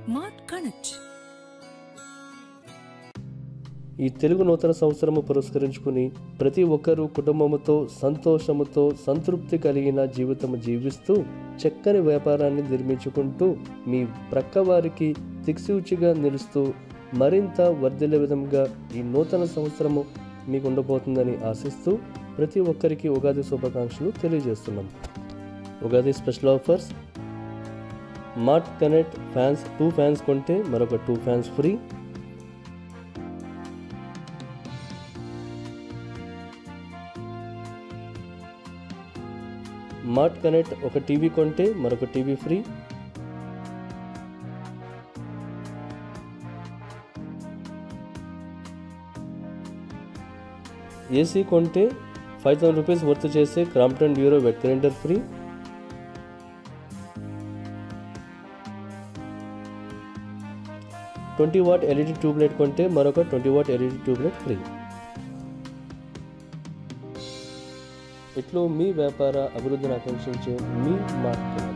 mart connect ఈ తెలుగు నూతన సంవత్సరము పురస్కరించుకుని ప్రతి ఒక్కరూ కుటుంబముతో సంతోషముతో సంతృప్తి కలిగిన జీవితం జీవిస్తూ చక్కని వ్యాపారాన్ని నిర్మించుకుంటూ మీ ప్రక్కవారికి దిక్సూచిగా నిలుస్తూ మరింత వర్ధిల్లే విధంగా ఈ నూతన సంవత్సరము మీకు ఉండబోతుందని ఆశిస్తూ ప్రతి ఒక్కరికి ఉగాది శుభాకాంక్షలు తెలియజేస్తున్నాం Ugadi special offers Mart Connect fans two fans కొంటే మరొక two fans free Mart Connect ఒక టీవీ కొంటే మరొక టీవీ ఫ్రీ ఏసీ కొంటే ఫైవ్ థౌసండ్ రూపీస్ వర్త్ చేసే Crompton Duro wet grinder free twenty watt LED tubelight కొంటే మరొక twenty watt LED tubelight free ఇట్లు మీ వ్యాపార అభివృద్ధిని ఆకాంక్షించే మీ మార్కెట్